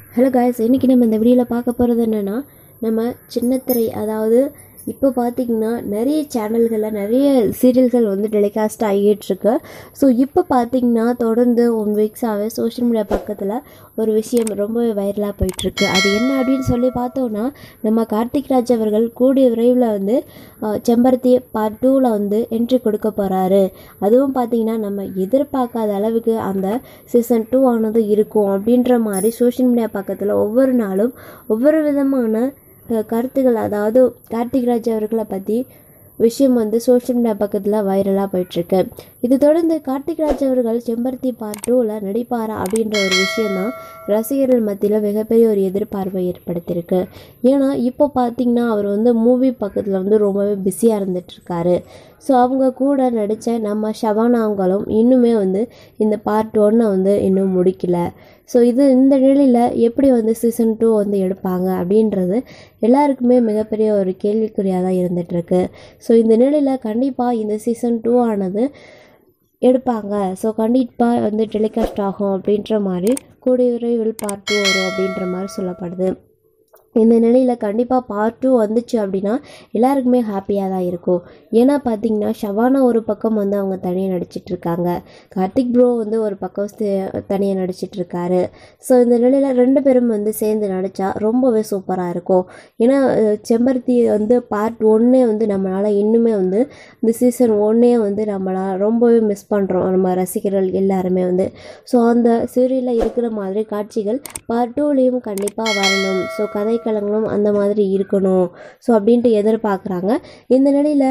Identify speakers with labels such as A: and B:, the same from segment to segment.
A: hello guys இன்றைக்கி நம்ம இந்த வீடியோவில் பார்க்க போகிறது என்னென்னா நம்ம சின்னத்திரை அதாவது இப்போ பார்த்தீங்கன்னா நிறைய சேனல்களில் நிறைய சீரியல்கள் வந்து டெலிகாஸ்ட் ஆகிட்டுருக்கு ஸோ இப்போ பார்த்தீங்கன்னா தொடர்ந்து ஒன் வீக்ஸாகவே சோஷியல் மீடியா பக்கத்தில் ஒரு விஷயம் ரொம்ப வைரலாக போயிட்டுருக்கு அது என்ன அப்படின்னு சொல்லி பார்த்தோன்னா நம்ம கார்த்திக் ராஜ் அவர்கள் கூடிய விரைவில் வந்து அஹ், செம்பருத்தி பார்ட் டூவில் வந்து என்ட்ரி கொடுக்க போகிறாரு அதுவும் பார்த்தீங்கன்னா நம்ம எதிர்பார்க்காத அளவுக்கு அந்த சீசன் டூ ஆனது இருக்கும் அப்படின்ற மாதிரி சோஷியல் மீடியா பக்கத்தில் ஒவ்வொரு நாளும் ஒவ்வொரு விதமான அஹ், கருத்துக்கள் அதாவது கார்த்திக் ராஜ் அவர்களை பற்றி விஷயம் வந்து சோஷியல் மீடியா பக்கத்தில் வைரலாக போயிட்டுருக்கு இது தொடர்ந்து கார்த்திக் ராஜ் அவர்கள் செம்பருத்தி பார்ட் டூவில் நடிப்பாரா அப்படின்ற ஒரு விஷயம்தான் ரசிகர்கள் மத்தியில் மிகப்பெரிய ஒரு எதிர்பார்ப்பை ஏற்படுத்தியிருக்கு ஏன்னா இப்போ பார்த்தீங்கன்னா அவர் வந்து மூவி பக்கத்தில் வந்து ரொம்பவே பிஸியாக இருந்துகிட்ருக்காரு ஸோ அவங்க கூட நடித்த நம்ம ஷபானா அவங்களும் இன்னுமே வந்து இந்த பார்ட் ஒன்னை வந்து இன்னும் முடிக்கல ஸோ இது இந்த நிலையில் எப்படி வந்து சீசன் டூ வந்து எடுப்பாங்க அப்படின்றது எல்லாருக்குமே மிகப்பெரிய ஒரு கேள்விக்குறியாக தான் இருந்துகிட்ருக்கு ஸோ இந்த நிலையில் கண்டிப்பாக இந்த சீசன் டூ ஆனது எடுப்பாங்க ஸோ கண்டிப்பாக வந்து டெலிகாஸ்ட் ஆகும் அப்படின்ற மாதிரி கூடிய விரைவில் பார்ட் டூ வரும் அப்படின்ற மாதிரி சொல்லப்படுது இந்த நிலையில் கண்டிப்பாக பார்ட் டூ வந்துச்சு அப்படின்னா எல்லாருக்குமே ஹாப்பியாக தான் இருக்கும் ஏன்னா பார்த்தீங்கன்னா ஷவானா ஒரு பக்கம் வந்து அவங்க தனியாக நடிச்சிட்டு இருக்காங்க கார்த்திக் ப்ரோ வந்து ஒரு பக்கம் தனியாக நடிச்சிட்டு இருக்காரு ஸோ இந்த நிலையில் ரெண்டு பேரும் வந்து சேர்ந்து நடித்தா ரொம்பவே சூப்பராக இருக்கும் ஏன்னா அஹ், செம்பருத்தி வந்து பார்ட் ஒன்னே வந்து நம்மளால் இன்னுமே வந்து இந்த சீசன் ஒன்னே வந்து நம்மளால் ரொம்பவே மிஸ் பண்ணுறோம் நம்ம ரசிகர்கள் எல்லாருமே வந்து ஸோ அந்த சீரியலில் இருக்கிற மாதிரி காட்சிகள் பார்ட் டூலேயும் கண்டிப்பாக வரணும் ஸோ கதைக்களங்களும் அந்த மாதிரி இருக்கணும் ஸோ அப்படின்ட்டு எதிர்பார்க்குறாங்க இந்த நிலையில்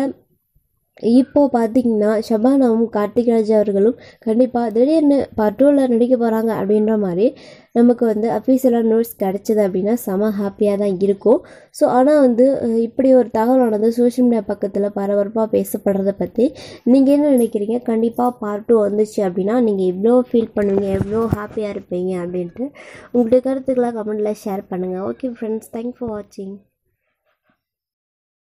A: இப்போ பார்த்தீங்கன்னா ஷபானாவும் கார்த்திக் ராஜ் அவர்களும் கண்டிப்பாக திடீர்னு பட்ரோலில் நடிக்க போகிறாங்க அப்படின்ற மாதிரி நமக்கு வந்து அஃபீஷியலாக நியூஸ் கிடச்சிது அப்படின்னா செம ஹாப்பியாக தான் இருக்கும் ஸோ ஆனால் வந்து அஹ், இப்படி ஒரு தகவலானது சோஷியல் மீடியா பக்கத்தில் பரபரப்பாக பேசப்படுறத பற்றி நீங்கள் என்ன நினைக்கிறீங்க கண்டிப்பாக பார்ட் டூ வந்துச்சு அப்படின்னா நீங்கள் எவ்வளோ ஃபீல் பண்ணுவீங்க எவ்வளோ ஹாப்பியாக இருப்பீங்க அப்படின்ட்டு உங்களுடைய கருத்துக்களை கமெண்ட்டில் ஷேர் பண்ணுங்கள் ஓகே ஃப்ரெண்ட்ஸ் தேங்க்ஸ் ஃபார் வாட்சிங்